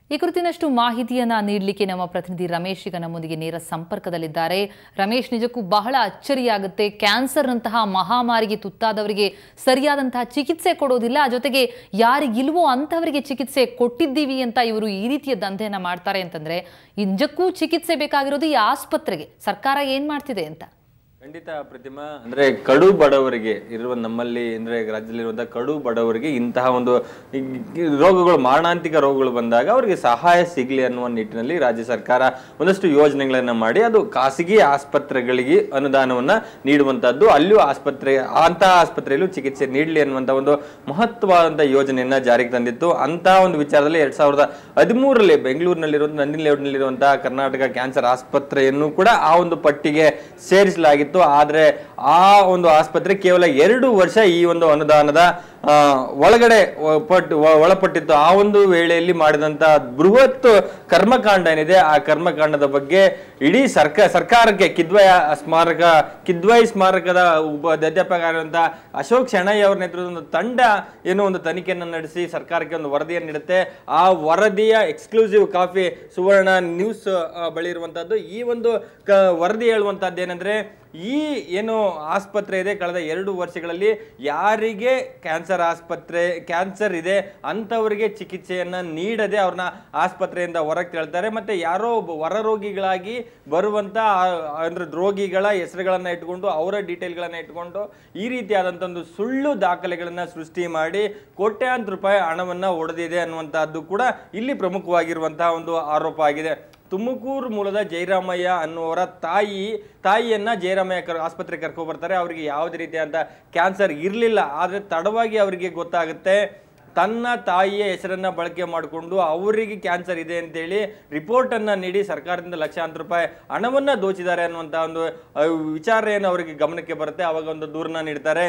ಈ ಕುರಿತಿನಷ್ಟು ಮಾಹಿತಿಯನ್ನ ನೀಡಲಿಕ್ಕೆ ನಮ್ಮ ಪ್ರತಿನಿಧಿ ರಮೇಶ್ ಈಗ ನಮ್ಮೊಂದಿಗೆ ನೇರ ಸಂಪರ್ಕದಲ್ಲಿದ್ದಾರೆ ರಮೇಶ್ ನಿಜಕ್ಕೂ ಬಹಳ ಅಚ್ಚರಿಯಾಗುತ್ತೆ ಕ್ಯಾನ್ಸರ್ನಂತಹ ಮಹಾಮಾರಿಗೆ ತುತ್ತಾದವರಿಗೆ ಸರಿಯಾದಂತಹ ಚಿಕಿತ್ಸೆ ಕೊಡೋದಿಲ್ಲ ಜೊತೆಗೆ ಯಾರಿಗಿಲ್ವೋ ಅಂಥವರಿಗೆ ಚಿಕಿತ್ಸೆ ಕೊಟ್ಟಿದ್ದೀವಿ ಅಂತ ಇವರು ಈ ರೀತಿಯ ದಂಧೆಯನ್ನ ಮಾಡ್ತಾರೆ ಅಂತಂದ್ರೆ ನಿಜಕ್ಕೂ ಚಿಕಿತ್ಸೆ ಬೇಕಾಗಿರೋದು ಈ ಆಸ್ಪತ್ರೆಗೆ ಸರ್ಕಾರ ಏನ್ ಮಾಡ್ತಿದೆ ಅಂತ ಖಂಡಿತ ಪ್ರತಿಮಾ ಅಂದ್ರೆ ಕಡು ಬಡವರಿಗೆ ಇರುವ ನಮ್ಮಲ್ಲಿ ಅಂದ್ರೆ ರಾಜ್ಯದಲ್ಲಿರುವಂತಹ ಕಡು ಬಡವರಿಗೆ ಇಂತಹ ಒಂದು ಈ- ಈ ರೋಗಗಳು ಮಾರಣಾಂತಿಕ ರೋಗಗಳು ಬಂದಾಗ ಅವರಿಗೆ ಸಹಾಯ ಸಿಗ್ಲಿ ಅನ್ನುವ ನಿಟ್ಟಿನಲ್ಲಿ ರಾಜ್ಯ ಸರ್ಕಾರ ಒಂದಷ್ಟು ಯೋಜನೆಗಳನ್ನ ಮಾಡಿ ಅದು ಖಾಸಗಿ ಆಸ್ಪತ್ರೆಗಳಿಗೆ ಅನುದಾನವನ್ನ ನೀಡುವಂತದ್ದು ಅಲ್ಲಿಯೂ ಆಸ್ಪತ್ರೆ ಅಂತಹ ಆಸ್ಪತ್ರೆಯಲ್ಲೂ ಚಿಕಿತ್ಸೆ ನೀಡಲಿ ಅನ್ನುವಂತ ಒಂದು ಮಹತ್ವವಾದಂತಹ ಯೋಜನೆಯನ್ನ ಜಾರಿಗೆ ತಂದಿತ್ತು ಅಂತಹ ಒಂದು ವಿಚಾರದಲ್ಲಿ ಎರಡ್ ಸಾವಿರದ ಹದಿಮೂರರಲ್ಲಿ ಬೆಂಗಳೂರಿನಲ್ಲಿರುವಂತಹ ನಂದಿನ ಲೇಔಟ್ನಲ್ಲಿರುವಂತಹ ಕರ್ನಾಟಕ ಕ್ಯಾನ್ಸರ್ ಆಸ್ಪತ್ರೆಯನ್ನು ಕೂಡ ಆ ಒಂದು ಪಟ್ಟಿಗೆ ಸೇರಿಸಲಾಗಿತ್ತು ಆದ್ರೆ ಆ ಒಂದು ಆಸ್ಪತ್ರೆ ಕೇವಲ ಎರಡು ವರ್ಷ ಈ ಒಂದು ಅನುದಾನದ ಆ, ಒಳಗಡೆ ಒ- ಪಟ್ ಒ- ಒಳಪಟ್ಟಿತ್ತು ಆ ಒಂದು ವೇಳೆಯಲ್ಲಿ ಮಾಡಿದಂತ ಬೃಹತ್ ಕರ್ಮಕಾಂಡ ಏನಿದೆ ಆ ಕರ್ಮಕಾಂಡದ ಬಗ್ಗೆ ಇಡೀ ಸರ್ಕಾರ ಸರ್ಕಾರಕ್ಕೆ ಕಿದ್ವಯ ಸ್ಮಾರಕ ಕಿದ್ವೈ ಸ್ಮಾರಕದ ಉಪ ಅಧ್ಯಾಪಕ ಆಗಿರುವಂತಹ ಅಶೋಕ್ ಶೆಣೈ ಅವರ ನೇತೃತ್ವದ ಒಂದು ತಂಡ ಏನೋ ಒಂದು ತನಿಖೆಯನ್ನು ನಡೆಸಿ ಸರ್ಕಾರಕ್ಕೆ ಒಂದು ವರದಿಯನ್ನು ನೀಡುತ್ತೆ ಆ ವರದಿಯ ಎಕ್ಸ್ಕ್ಲೂಸಿವ್ ಕಾಫಿ ಸುವರ್ಣ ನ್ಯೂಸ್ ಆ, ಬಳಿ ಇರುವಂತದ್ದು ಈ ಒಂದು ಕ ವರದಿ ಹೇಳುವಂತದ್ದು ಏನಂದ್ರೆ ಈ ಏನು ಆಸ್ಪತ್ರೆ ಇದೆ ಕಳೆದ ಎರಡು ವರ್ಷಗಳಲ್ಲಿ ಯಾರಿಗೆ ಕ್ಯಾನ್ಸರ್ ಆಸ್ಪತ್ರೆ ಕ್ಯಾನ್ಸರ್ ಇದೆ ಅಂಥವರಿಗೆ ಚಿಕಿತ್ಸೆಯನ್ನ ನೀಡದೆ ಅವ್ರನ್ನ ಆಸ್ಪತ್ರೆಯಿಂದ ಹೊರಗೆ ತಳ್ತಾರೆ ಮತ್ತೆ ಯಾರೋ ಒಬ್ಬ ಹೊರ ರೋಗಿಗಳಾಗಿ ಬರುವಂತ ಆ- ಅಂದ್ರೆ ರೋಗಿಗಳ ಹೆಸರುಗಳನ್ನ ಇಟ್ಕೊಂಡು ಅವರ ಡೀಟೇಲ್ಗಳನ್ನ ಇಟ್ಕೊಂಡು ಈ ರೀತಿಯಾದಂಥ ಒಂದು ಸುಳ್ಳು ದಾಖಲೆಗಳನ್ನ ಸೃಷ್ಟಿ ಮಾಡಿ ಕೋಟ್ಯಾಂತರ ರೂಪಾಯಿ ಹಣವನ್ನ ಒಡೆದಿದೆ ಅನ್ನುವಂತಹದ್ದು ಕೂಡ ಇಲ್ಲಿ ಪ್ರಮುಖವಾಗಿರುವಂತಹ ಒಂದು ಆರೋಪ ಆಗಿದೆ ತುಮಕೂರು ಮೂಲದ ಜಯರಾಮಯ್ಯ ಅನ್ನುವರ ತಾಯಿ ತಾಯಿಯನ್ನ ಜಯರಾಮಯ್ಯ ಕರ್ ಆಸ್ಪತ್ರೆ ಕರ್ಕೊ ಬರ್ತಾರೆ ಅವರಿಗೆ ಯಾವುದೇ ರೀತಿಯಾದಂಥ ಕ್ಯಾನ್ಸರ್ ಇರಲಿಲ್ಲ ಆದರೆ ತಡವಾಗಿ ಅವರಿಗೆ ಗೊತ್ತಾಗುತ್ತೆ ತನ್ನ ತಾಯಿಯ ಹೆಸರನ್ನ ಬಳಕೆ ಮಾಡಿಕೊಂಡು ಅವರಿಗೆ ಕ್ಯಾನ್ಸರ್ ಇದೆ ಅಂತೇಳಿ ರಿಪೋರ್ಟ್ ಅನ್ನ ನೀಡಿ ಸರ್ಕಾರದಿಂದ ಲಕ್ಷಾಂತರ ರೂಪಾಯಿ ಹಣವನ್ನ ದೋಚಿದ್ದಾರೆ ಅನ್ನುವಂಥ ಒಂದು ಅಹ್, ವಿಚಾರ ಏನು ಅವರಿಗೆ ಗಮನಕ್ಕೆ ಬರುತ್ತೆ ಅವಾಗ ಒಂದು ದೂರನ್ನ ನೀಡ್ತಾರೆ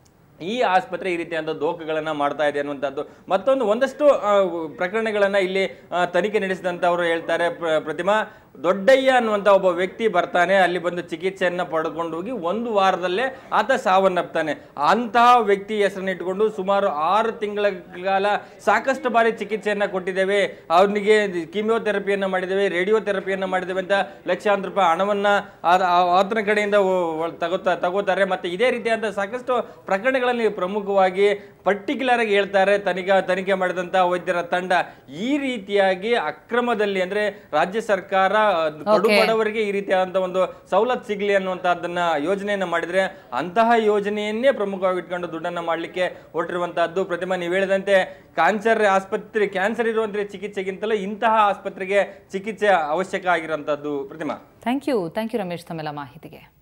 ಈ ಆಸ್ಪತ್ರೆ ಈ ರೀತಿಯಾದ ದೋಖಗಳನ್ನ ಮಾಡ್ತಾ ಇದೆ ಅನ್ನುವಂಥದ್ದು ಮತ್ತೊಂದು ಒಂದಷ್ಟು ಆ, ಪ್ರಕರಣಗಳನ್ನ ಇಲ್ಲಿ ಆ, ತನಿಖೆ ನಡೆಸಿದಂಥವ್ರು ಹೇಳ್ತಾರೆ ಪ್ರ- ಪ್ರತಿಮಾ ದೊಡ್ಡಯ್ಯ ಅನ್ನುವಂಥ ಒಬ್ಬ ವ್ಯಕ್ತಿ ಬರ್ತಾನೆ ಅಲ್ಲಿ ಬಂದು ಚಿಕಿತ್ಸೆಯನ್ನ ಪಡ್ಕೊಂಡು ಹೋಗಿ ಒಂದು ವಾರದಲ್ಲೇ ಆತ ಸಾವನ್ನಪ್ತಾನೆ ಅಂತಹ ವ್ಯಕ್ತಿ ಹೆಸರನ್ನ ಇಟ್ಕೊಂಡು ಸುಮಾರು ಆರು ತಿಂಗಳ ಕಾಲ ಸಾಕಷ್ಟು ಬಾರಿ ಚಿಕಿತ್ಸೆಯನ್ನ ಕೊಟ್ಟಿದ್ದೇವೆ ಅವನಿಗೆ ಕೀಮಿಯೋಥೆರಪಿಯನ್ನ ಮಾಡಿದ್ದೇವೆ ರೇಡಿಯೋಥೆರಪಿಯನ್ನ ಮಾಡಿದ್ದೇವೆ ಅಂತ ಲಕ್ಷಾಂತರ ರೂಪಾಯಿ ಹಣವನ್ನ ಆ- ಆ- ಆತನ ಕಡೆಯಿಂದ ಒ- ಒ- ತಗೋತಾ ತಗೋತಾರೆ ಮತ್ತೆ ಇದೇ ರೀತಿಯಾದ ಸಾಕಷ್ಟು ಪ್ರಕರಣಗಳಲ್ಲಿ ಪ್ರಮುಖವಾಗಿ ಪರ್ಟಿಕ್ಯುಲರ್ ಆಗಿ ಹೇಳ್ತಾರೆ ತನಿಖಾ ತನಿಖೆ ಮಾಡಿದಂತ ವೈದ್ಯರ ತಂಡ ಈ ರೀತಿಯಾಗಿ ಅಕ್ರಮದಲ್ಲಿ ಅಂದ್ರೆ ರಾಜ್ಯ ಸರ್ಕಾರ ಅಹ್, ಕಡು Okay. ಬಡವರಿಗೆ ಈ ರೀತಿಯಾದಂತ ಒಂದು ಸವಲತ್ತು ಸಿಗ್ಲಿ ಅನ್ನುವಂತಹದ್ದನ್ನ ಯೋಜನೆಯನ್ನ ಮಾಡಿದ್ರೆ ಅಂತಹ ಯೋಜನೆಯನ್ನೇ ಪ್ರಮುಖವಾಗಿ ಇಟ್ಕೊಂಡು ದುಡ್ಡನ್ನ ಮಾಡ್ಲಿಕ್ಕೆ ಹೊರಟಿರುವಂತಹದ್ದು ಪ್ರತಿಮಾ ನೀವು ಹೇಳಿದಂತೆ ಕ್ಯಾನ್ಸರ್ ಆಸ್ಪತ್ರೆ ಕ್ಯಾನ್ಸರ್ ಇರುವಂತ ಚಿಕಿತ್ಸೆಗಿಂತಲೂ ಇಂತಹ ಆಸ್ಪತ್ರೆಗೆ ಚಿಕಿತ್ಸೆ ಅವಶ್ಯಕ ಆಗಿರುವಂತಹದ್ದು Prathima thank you thank you Ramesh ತಮ್ಮೆಲ್ಲ ಮಾಹಿತಿಗೆ